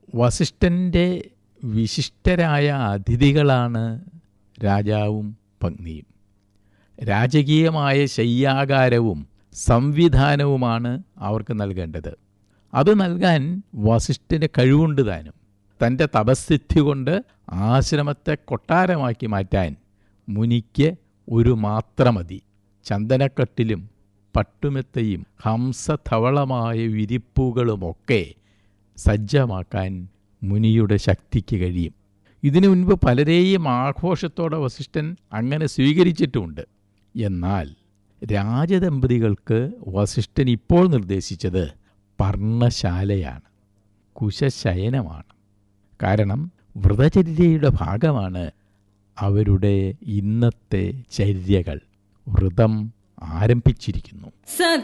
വസിഷ്ഠൻ്റെ വിശിഷ്ടരായ അതിഥികളാണ് രാജാവും പത്നിയും രാജകീയമായ ശയ്യാകാരവും സംവിധാനവുമാണ് അവർക്ക് നൽകേണ്ടത് അത് നൽകാൻ വസിഷ്ഠന് കഴിവുണ്ട് താനും തൻ്റെ തപസ്സിദ്ധി കൊണ്ട് ആശ്രമത്തെ കൊട്ടാരമാക്കി മാറ്റാൻ മുനിക്ക് ഒരു മാത്രമതി ചന്ദനക്കട്ടിലും പട്ടുമെത്തയും ഹംസധവളമായ വിരിപ്പുകളുമൊക്കെ സജ്ജമാക്കാൻ മുനിയുടെ ശക്തിക്ക് കഴിയും ഇതിനു മുൻപ് പലരെയും ആഘോഷത്തോടെ വസിഷ്ഠൻ അങ്ങനെ സ്വീകരിച്ചിട്ടുമുണ്ട് എന്നാൽ രാജദമ്പതികൾക്ക് വസിഷ്ഠൻ ഇപ്പോൾ നിർദ്ദേശിച്ചത് പർണശാലയാണ് കുശശയനമാണ് കാരണം വ്രതചര്യയുടെ ഭാഗമാണ് അവരുടെ ഇന്നത്തെ ചര്യകൾ വ്രതം ആരംഭിച്ചിരിക്കുന്നു സ